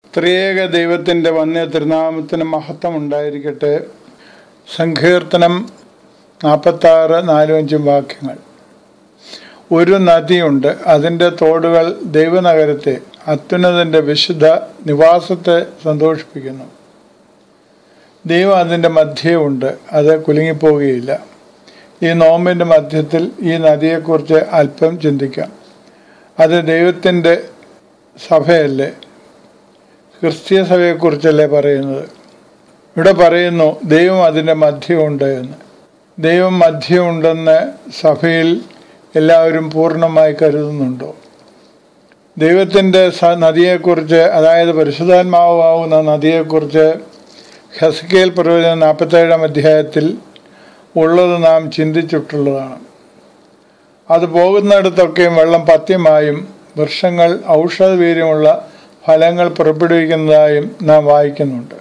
ത്രിയേക ദൈവത്തിൻ്റെ വന്യ തിരുനാമത്തിന് മഹത്വം ഉണ്ടായിരിക്കട്ടെ സങ്കീർത്തനം നാൽപ്പത്താറ് നാലും അഞ്ചും വാക്യങ്ങൾ ഒരു നദിയുണ്ട് അതിൻ്റെ തോടുകൾ ദൈവനഗരത്തെ അത്യുന്നതിൻ്റെ വിശുദ്ധ നിവാസത്തെ സന്തോഷിപ്പിക്കുന്നു ദൈവം അതിൻ്റെ മധ്യേ ഉണ്ട് അത് കുലുങ്ങിപ്പോവുകയില്ല ഈ നോമ്പിൻ്റെ മധ്യത്തിൽ ഈ നദിയെക്കുറിച്ച് അല്പം ചിന്തിക്കാം അത് ദൈവത്തിൻ്റെ സഭയല്ലേ ക്രിസ്തീയ സഭയെക്കുറിച്ചല്ലേ പറയുന്നത് ഇവിടെ പറയുന്നു ദൈവം അതിൻ്റെ മധ്യമുണ്ട് എന്ന് ദൈവം മധ്യമുണ്ടെന്ന് സഭയിൽ എല്ലാവരും പൂർണ്ണമായി കരുതുന്നുണ്ടോ ദൈവത്തിൻ്റെ സ നദിയെക്കുറിച്ച് അതായത് പരിശുദ്ധാത്മാവാകുന്ന നദിയെക്കുറിച്ച് ഹെസ്കേൽ പ്രവചനം നാൽപ്പത്തേഴാം അധ്യായത്തിൽ ഉള്ളത് നാം ചിന്തിച്ചിട്ടുള്ളതാണ് അത് പോകുന്നിടത്തൊക്കെയും വെള്ളം പത്യമായും വൃക്ഷങ്ങൾ ഔഷധവീര്യമുള്ള ഫലങ്ങൾ പുറപ്പെടുവിക്കുന്നതായും നാം വായിക്കുന്നുണ്ട്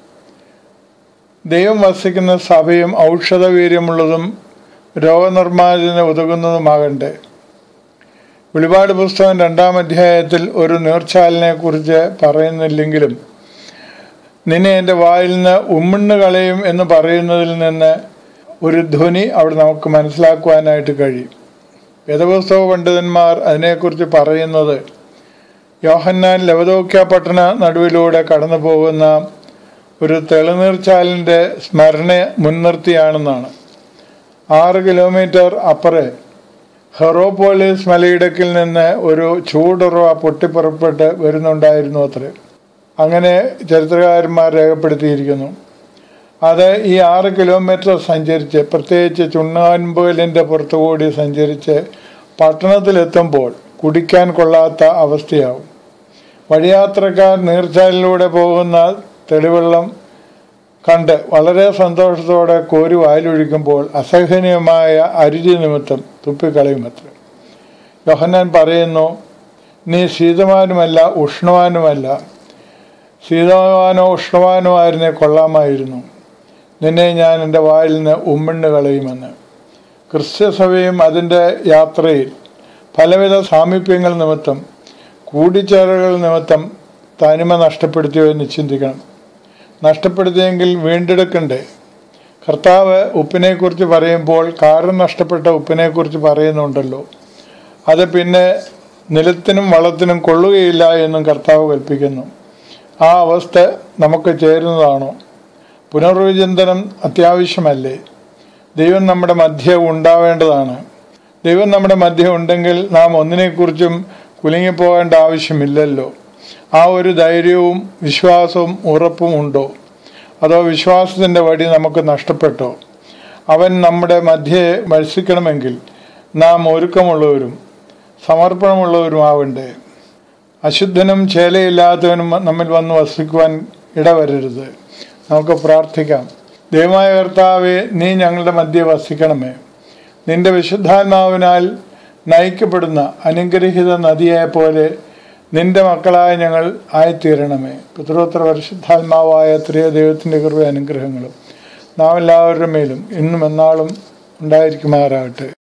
ദൈവം വസിക്കുന്ന സഭയും ഔഷധവീര്യമുള്ളതും രോഗനിർമ്മാർജ്ജന ഉതകുന്നതുമാകണ്ടേ വെളിപാട് പുസ്തകം രണ്ടാം അധ്യായത്തിൽ ഒരു നീർച്ചാലിനെ കുറിച്ച് പറയുന്നില്ലെങ്കിലും നിന്നെ എൻ്റെ വായിൽ നിന്ന് ഉമ്മിണ്ണ് കളയും എന്ന് പറയുന്നതിൽ നിന്ന് ഒരു ധ്വനി അവിടെ നമുക്ക് മനസ്സിലാക്കുവാനായിട്ട് കഴിയും വേദപുസ്തക പണ്ഡിതന്മാർ അതിനെക്കുറിച്ച് പറയുന്നത് യോഹന്നാൻ ലവദോക്യ പട്ടണ നടുവിലൂടെ കടന്നു പോകുന്ന ഒരു തെളിനീർച്ചാലിൻ്റെ സ്മരണ മുൻനിർത്തിയാണെന്നാണ് ആറ് കിലോമീറ്റർ അപ്പുറേ ഹെറോപോളിസ് മലയിടക്കിൽ നിന്ന് ഒരു ചൂടുറവ പൊട്ടിപ്പുറപ്പെട്ട് വരുന്നുണ്ടായിരുന്നു അത്രേ അങ്ങനെ ചരിത്രകാരന്മാർ രേഖപ്പെടുത്തിയിരിക്കുന്നു അത് ഈ ആറ് കിലോമീറ്റർ സഞ്ചരിച്ച് പ്രത്യേകിച്ച് ചുണ്ണാൻപുകലിൻ്റെ പുറത്തുകൂടി സഞ്ചരിച്ച് പട്ടണത്തിലെത്തുമ്പോൾ കുടിക്കാൻ കൊള്ളാത്ത അവസ്ഥയാവും വഴിയാത്രക്കാർ നീർച്ചാലിലൂടെ പോകുന്ന തെളിവെള്ളം കണ്ട് വളരെ സന്തോഷത്തോടെ കോരി വായിലൊഴിക്കുമ്പോൾ അസഹനീയമായ അരുചി നിമിത്തം തുപ്പിക്കളയുമത്ര യോഹന്നാൻ പറയുന്നു നീ ശീതവാനുമല്ല ഉഷ്ണവാനുമല്ല ശീതവാനോ ഉഷ്ണവാനോ ആയിരുന്നെ കൊള്ളാമായിരുന്നു നിന്നെ ഞാൻ എൻ്റെ വായിൽ നിന്ന് ഉമ്മിണ്ണ് കളയുമെന്ന് ക്രിസ്ത്യസഭയും അതിൻ്റെ യാത്രയിൽ പലവിധ സാമീപ്യങ്ങൾ നിമിത്തം കൂടിച്ചേരലുകൾ നിമിത്തം തനിമ നഷ്ടപ്പെടുത്തിയോ എന്ന് ചിന്തിക്കണം നഷ്ടപ്പെടുത്തിയെങ്കിൽ വീണ്ടെടുക്കണ്ടേ കർത്താവ് ഉപ്പിനെക്കുറിച്ച് പറയുമ്പോൾ കാരം നഷ്ടപ്പെട്ട ഉപ്പിനെക്കുറിച്ച് പറയുന്നുണ്ടല്ലോ അത് പിന്നെ നിലത്തിനും വളത്തിനും കൊള്ളുകയില്ല എന്നും കർത്താവ് കൽപ്പിക്കുന്നു ആ അവസ്ഥ നമുക്ക് ചേരുന്നതാണോ പുനർവിചിന്തനം അത്യാവശ്യമല്ലേ ദൈവം നമ്മുടെ മധ്യ ഉണ്ടാവേണ്ടതാണ് ദൈവം നമ്മുടെ മധ്യ ഉണ്ടെങ്കിൽ നാം ഒന്നിനെക്കുറിച്ചും കുലുങ്ങിപ്പോകേണ്ട ആവശ്യമില്ലല്ലോ ആ ഒരു ധൈര്യവും വിശ്വാസവും ഉറപ്പും ഉണ്ടോ അതോ വിശ്വാസത്തിൻ്റെ വടി നമുക്ക് നഷ്ടപ്പെട്ടോ അവൻ നമ്മുടെ മധ്യയെ മത്സിക്കണമെങ്കിൽ നാം ഒരുക്കമുള്ളവരും സമർപ്പണമുള്ളവരുമാവണ്ടേ അശുദ്ധനും ചേലയില്ലാത്തവനും നമ്മിൽ വന്ന് വസിക്കുവാൻ ഇടവരരുത് നമുക്ക് പ്രാർത്ഥിക്കാം ദൈവമായ കർത്താവെ നീ ഞങ്ങളുടെ മധ്യ വസിക്കണമേ നിന്റെ വിശുദ്ധാത്മാവിനാൽ നയിക്കപ്പെടുന്ന അനുഗ്രഹീത നദിയെ പോലെ നിന്റെ മക്കളായ ഞങ്ങൾ ആയിത്തീരണമേ പുത്രോത്ര പരിശുദ്ധാത്മാവായ ത്രിയ ദൈവത്തിൻ്റെ കൃപ അനുഗ്രഹങ്ങളും നാം എല്ലാവരുടെ മേലും ഇന്നും എന്നാളും ഉണ്ടായിരിക്കുമാറാകട്ടെ